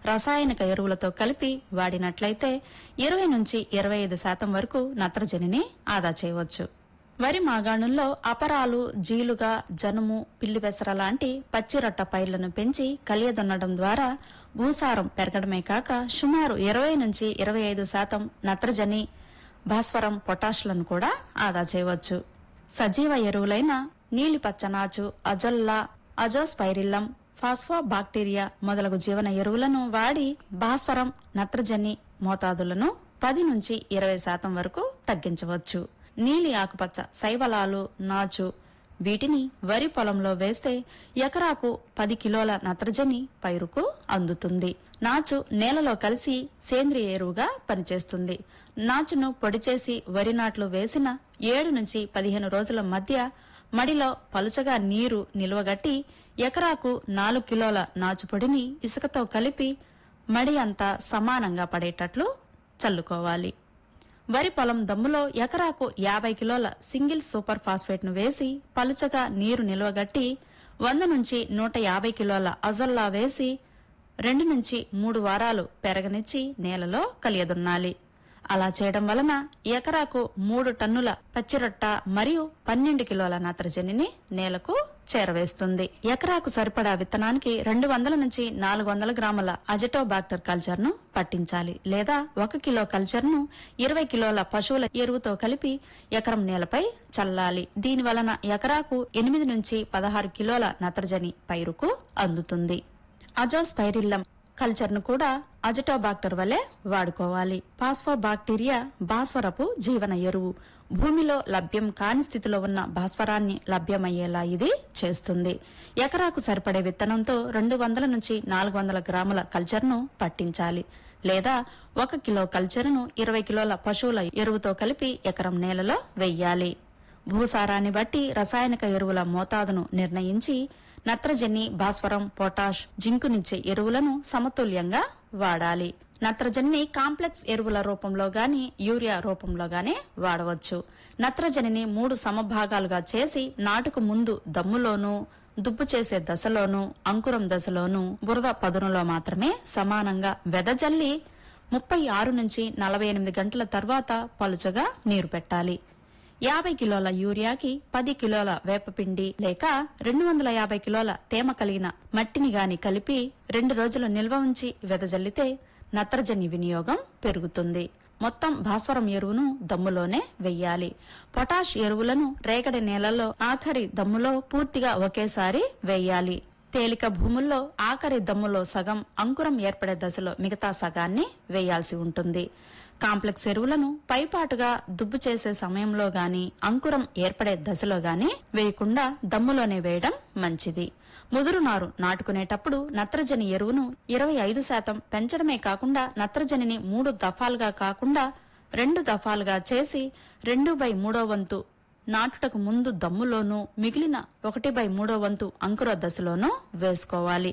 రసాయనిక ఎరువులతో కలిపి వాడినట్లయితే ఇరవై నుంచి ఇరవై ఐదు శాతం వరకు నత్రజనిని ఆదా చేయవచ్చు వరి మాగాణుల్లో అపరాలు జీలుగా జనుము పిల్లి పెసర లాంటి పచ్చిరొట్ట పైర్లను పెంచి కలియదున్నడం ద్వారా భూసారం పెరగడమే కాక సుమారు ఇరవై నుంచి ఇరవై ఐదు శాతం నత్రజని భాస్వరం పొటాష్లను కూడా ఆదా చేయవచ్చు సజీవ ఎరువులైన నీలిపచ్చనాచు అజొల్లా అజోస్పైరిల్లం ఫాస్ఫో బాక్టీరియా మొదలగు జీవన ఎరువులను వాడి భాస్వరం నత్రజని మోతాదులను పది నుంచి ఇరవై శాతం వరకు తగ్గించవచ్చు నీలి ఆకుపచ్చ శైవలాలు నాచు వీటిని వరి పొలంలో వేస్తే ఎకరాకు పది కిలోల నత్రజని పైరుకు అందుతుంది నాచు నేలలో కలిసి సేంద్రియ ఎరువుగా పనిచేస్తుంది నాచును పొడి చేసి వరి నాట్లు వేసిన ఏడు నుంచి పదిహేను రోజుల మధ్య మడిలో పలుచగా నీరు నిల్వగట్టి ఎకరాకు నాలుగు కిలోల నాచు పొడిని ఇసుకతో కలిపి మడి అంతా సమానంగా పడేటట్లు చల్లుకోవాలి వరి పొలం దమ్ములో ఎకరాకు యాభై కిలోల సింగిల్ సూపర్ ఫాస్ఫేట్ ను వేసి పలుచగా నీరు నిల్వగట్టి వంద నుంచి నూట యాభై కిలోల అజొల్లా వేసి రెండు నుంచి మూడు వారాలు పెరగనిచ్చి నేలలో కలియదున్నాలి అలా చేయడం వలన ఎకరాకు మూడు టన్నుల పచ్చిరొట్ట మరియు పన్నెండు కిలోల నత్రజనిని నేలకు చేరవేస్తుంది ఎకరాకు సరిపడా విత్తనానికి రెండు వందల నుంచి నాలుగు వందల గ్రాముల అజటోబాక్టర్ కల్చర్ ను పట్టించాలి లేదా ఒక కిలో కల్చర్ ను ఇరవై కిలోల పశువుల ఎరువుతో కలిపి ఎకరం నేలపై చల్లాలి దీని వలన ఎకరాకు ఎనిమిది నుంచి పదహారు కిలోల నత్రజని పైరుకు అందుతుంది అజోస్పైరిల్లం కల్చర్ ను కూడా అజటోబాక్టర్ వలె వాడుకోవాలి పాస్ఫోబాక్టీరియా భాస్వరపు జీవన ఎరువు భూమిలో లభ్యం కాని స్థితిలో ఉన్న భాస్వరాన్ని లభ్యమయ్యేలా ఇది చేస్తుంది ఎకరాకు సరిపడే విత్తనంతో రెండు వందల నుంచి నాలుగు వందల గ్రాముల కల్చర్ను పట్టించాలి లేదా ఒక కిలో కల్చర్ను ఇరవై కిలోల పశువుల ఎరువుతో కలిపి ఎకరం నేలలో వెయ్యాలి భూసారాన్ని బట్టి రసాయనిక ఎరువుల మోతాదును నిర్ణయించి నత్రజని భాస్వరం పొటాష్ జింకునిచ్చే ఎరువులను సమతుల్యంగా వాడాలి నత్రజనిని కాంప్లెక్స్ ఎరువుల రూపంలో గాని యూరియా రూపంలో గాని వాడవచ్చు నత్రజనిని మూడు సమభాగాలుగా చేసి నాటుకు ముందు దమ్ములోనూ దుబ్బు చేసే దశలోనూ అంకురం దశలోనూ బురద పదునులో మాత్రమే సమానంగా వెదజల్లి ముప్పై ఆరు నుంచి నలభై ఎనిమిది గంటల తర్వాత పలుచగా నీరు పెట్టాలి యాభై కిలోల యూరియాకి పది కిలోల వేపపిండి లేక రెండు వందల యాభై కిలోల తేమ కలిగిన మట్టిని గాని కలిపి రెండు రోజులు నిల్వ ఉంచి వెదజల్లితే నత్రజని వినియోగం పెరుగుతుంది మొత్తం భాస్వరం ఎరువును దమ్ములోనే వెయ్యాలి పొటాష్ ఎరువులను రేగడి నేలల్లో ఆఖరి దమ్ములో పూర్తిగా ఒకేసారి వేయాలి తేలిక భూముల్లో ఆఖరి దమ్ములో సగం అంకురం ఏర్పడే దశలో మిగతా సగాన్ని వేయాల్సి ఉంటుంది కాంప్లెక్స్ ఎరువులను పైపాటుగా దుబ్బు చేసే సమయంలో గాని అంకురం ఏర్పడే దశలో గాని వేయకుండా దమ్ములోనే వేయడం మంచిది ముదురు నారు నాటుకునేటప్పుడు నత్రజని ఎరువును ఇరవై ఐదు శాతం పెంచడమే కాకుండా నత్రజనిని మూడు దఫాలుగా కాకుండా రెండు దఫాలుగా చేసి రెండు బై మూడో వంతు నాటుటకు ముందు దమ్ములోనూ మిగిలిన ఒకటి బై మూడో వంతు అంకుర దశలోనూ వేసుకోవాలి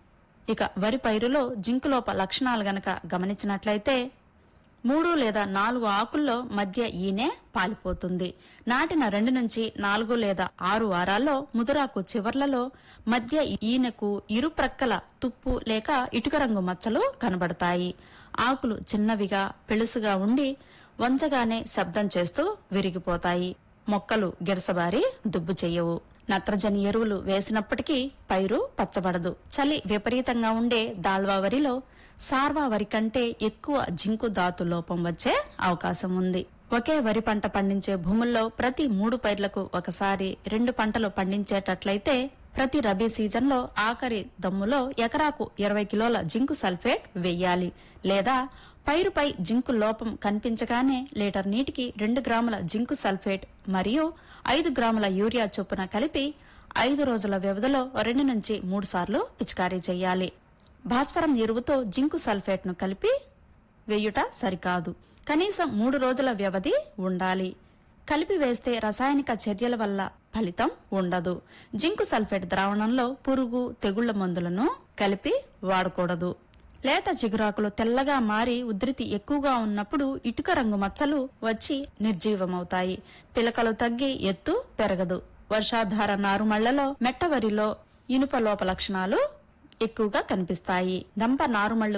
ఇక వరి పైరులో జింకులోప లక్షణాలు గనక గమనించినట్లయితే మూడు లేదా నాలుగు ఆకుల్లో మధ్య ఈనె పాలిపోతుంది నాటిన రెండు నుంచి నాలుగు లేదా ఆరు వారాల్లో ముదురాకు చివర్లలో మధ్య ఈనెకు ఇరు ప్రక్కల తుప్పు లేక ఇటుక రంగు మచ్చలు కనబడతాయి ఆకులు చిన్నవిగా పెళుసుగా ఉండి వంచగానే శబ్దం చేస్తూ విరిగిపోతాయి మొక్కలు గిడసబారి దుబ్బు చెయ్యవు నత్రజని ఎరువులు వేసినప్పటికీ పైరు పచ్చబడదు చలి విపరీతంగా ఉండే దాల్వా వరిలో సార్వా వరి కంటే ఎక్కువ జింకు ధాతు లోపం వచ్చే అవకాశం ఉంది ఒకే వరి పంట పండించే భూముల్లో ప్రతి మూడు పైర్లకు ఒకసారి రెండు పంటలు పండించేటట్లయితే ప్రతి రబీ సీజన్లో ఆఖరి దమ్ములో ఎకరాకు ఇరవై కిలోల జింకు సల్ఫేట్ వెయ్యాలి లేదా పైరుపై జింకు లోపం కనిపించగానే లీటర్ నీటికి రెండు గ్రాముల జింకు సల్ఫేట్ మరియు ఐదు గ్రాముల యూరియా చొప్పున కలిపి ఐదు రోజుల వ్యవధిలో రెండు నుంచి మూడు సార్లు పిచికారీ చేయాలి భాస్వరం ఎరువుతో జింకు సల్ఫేట్ ను కలిపి వెయ్యుట సరికాదు కనీసం మూడు రోజుల వ్యవధి ఉండాలి కలిపి వేస్తే రసాయనిక చర్యల వల్ల ఫలితం ఉండదు జింకు సల్ఫేట్ ద్రావణంలో పురుగు తెగుళ్ల మందులను కలిపి వాడకూడదు లేత చిగురాకులు తెల్లగా మారి ఉధృతి ఎక్కువగా ఉన్నప్పుడు ఇటుక రంగు మచ్చలు వచ్చి నిర్జీవమవుతాయి పిలకలు తగ్గి ఎత్తు పెరగదు వర్షాధార నారుమళ్లలో మెట్టవరిలో ఇనుప లోప లక్షణాలు ఎక్కువగా కనిపిస్తాయి దంప నారుమళ్లు